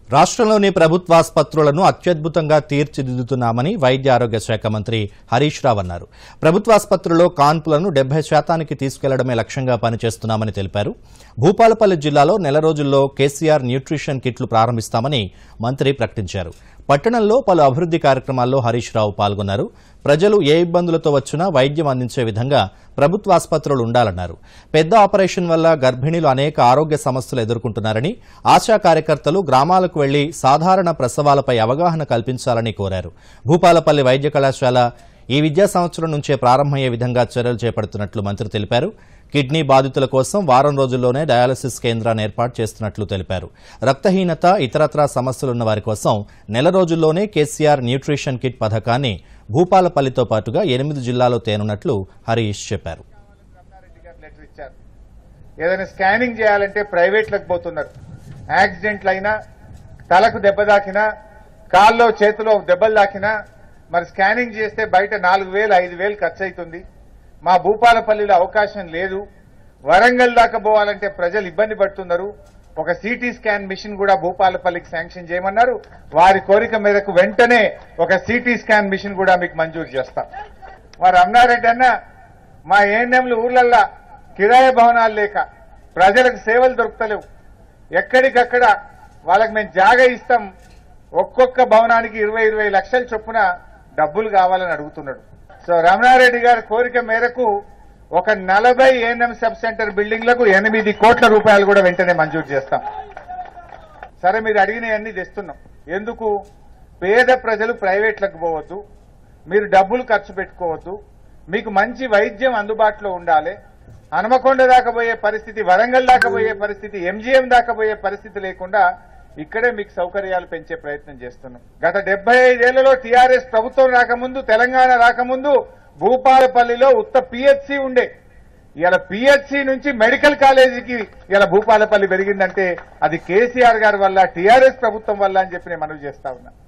రాష్ట్రంలోని ప్రభుత్వాసుపత్రులను అత్యద్భుతంగా తీర్చిదిద్దుతున్నామని వైద్య ఆరోగ్య శాఖ మంత్రి హరీష్ రావు అన్నారు ప్రభుత్వాసుపత్రుల్లో కాన్పులను డెబ్బై శాతానికి తీసుకెళ్లడమే లక్ష్యంగా పనిచేస్తున్నామని తెలిపారు భూపాలపల్లి జిల్లాలో నెల రోజుల్లో కేసీఆర్ న్యూట్రిషన్ కిట్లు ప్రారంభిస్తామని మంత్రి ప్రకటించారు పట్టణంలో పలు అభివృద్ది కార్యక్రమాల్లో హరీష్ రావు పాల్గొన్నారు ప్రజలు ఏ ఇబ్బందులతో వచ్చినా వైద్యం అందించే విధంగా ప్రభుత్వ ఆసుపత్రులు ఉండాలన్నారు పెద్ద ఆపరేషన్ వల్ల గర్భిణీలు అనేక ఆరోగ్య సమస్యలు ఎదుర్కొంటున్నారని ఆశా కార్యకర్తలు గ్రామాలకు వెళ్లి సాధారణ ప్రసవాలపై అవగాహన కల్పించాలని కోరారు భూపాలపల్లి వైద్య కళాశాల ఈ విద్యా సంవత్సరం నుంచే ప్రారంభమయ్యే విధంగా చర్యలు చేపడుతున్నట్లు మంత్రి తెలిపారు కిడ్నీ బాధితుల కోసం వారం రోజుల్లోనే డయాలసిస్ కేంద్రాన్ని ఏర్పాటు చేస్తున్నట్లు తెలిపారు రక్తహీనత ఇతరత్రా సమస్యలున్న వారి కోసం నెల రోజుల్లోనే కేసీఆర్ న్యూట్రిషన్ కిట్ పథకాన్ని భూపాలపల్లితో పాటుగా ఎనిమిది జిల్లాలో తేనున్నట్లు హరీష్ చెప్పారు రమణారెడ్డి గారు లెటర్ ఇచ్చారు ఏదైనా స్కానింగ్ చేయాలంటే ప్రైవేట్లకు పోతున్నారు యాక్సిడెంట్లు అయినా తలకు దెబ్బ దాకినా కాల్లో చేతిలో దెబ్బలు దాకినా మరి స్కానింగ్ చేస్తే బయట నాలుగు వేలు ఐదు వేలు ఖర్చు అవుతుంది మా భూపాలపల్లిలో అవకాశం లేదు వరంగల్ దాకా పోవాలంటే ప్రజలు ఇబ్బంది పడుతున్నారు ఒక సిటీ స్కాన్ మిషన్ కూడా భూపాలపల్లికి శాంక్షన్ చేయమన్నారు వారి కోరిక మేరకు వెంటనే ఒక సిటీ స్కాన్ మిషన్ కూడా మీకు మంజూరు చేస్తాం మరి రమణారెడ్డి అన్న మా ఏఎన్ఎంలు ఊర్లల్లా కిరాయ భవనాలు లేక ప్రజలకు సేవలు దొరుకుతలేవు ఎక్కడికక్కడ వాళ్ళకి మేము జాగా ఇస్తాం ఒక్కొక్క భవనానికి ఇరవై ఇరవై లక్షల చొప్పున డబ్బులు కావాలని అడుగుతున్నాడు సో రమణారెడ్డి గారి కోరిక మేరకు ఒక నలభై ఏఎన్ఎం సబ్ సెంటర్ బిల్డింగ్లకు ఎనిమిది కోట్ల రూపాయలు కూడా వెంటనే మంజూరు చేస్తాం సరే మీరు అడిగినవన్నీ తెస్తున్నాం ఎందుకు పేద ప్రజలు ప్రైవేట్లకు పోవద్దు మీరు డబ్బులు ఖర్చు పెట్టుకోవద్దు మీకు మంచి వైద్యం అందుబాటులో ఉండాలి హనుమకొండ దాకా పోయే పరిస్థితి వరంగల్ దాకా పోయే పరిస్థితి ఎంజీఎం దాకా పోయే పరిస్థితి లేకుండా ఇక్కడే మీకు సౌకర్యాలు పెంచే ప్రయత్నం చేస్తున్నాం గత డెబ్బై ఐదేళ్లలో టీఆర్ఎస్ ప్రభుత్వం రాకముందు తెలంగాణ రాకముందు భూపాలపల్లిలో ఉత్త పిహెచ్సి ఉండే ఇలా పిహెచ్సి నుంచి మెడికల్ కాలేజీకి ఇలా భూపాలపల్లి పెరిగిందంటే అది కేసీఆర్ గారి వల్ల టీఆర్ఎస్ ప్రభుత్వం వల్ల అని చెప్పి నేను మనవి చేస్తా ఉన్నా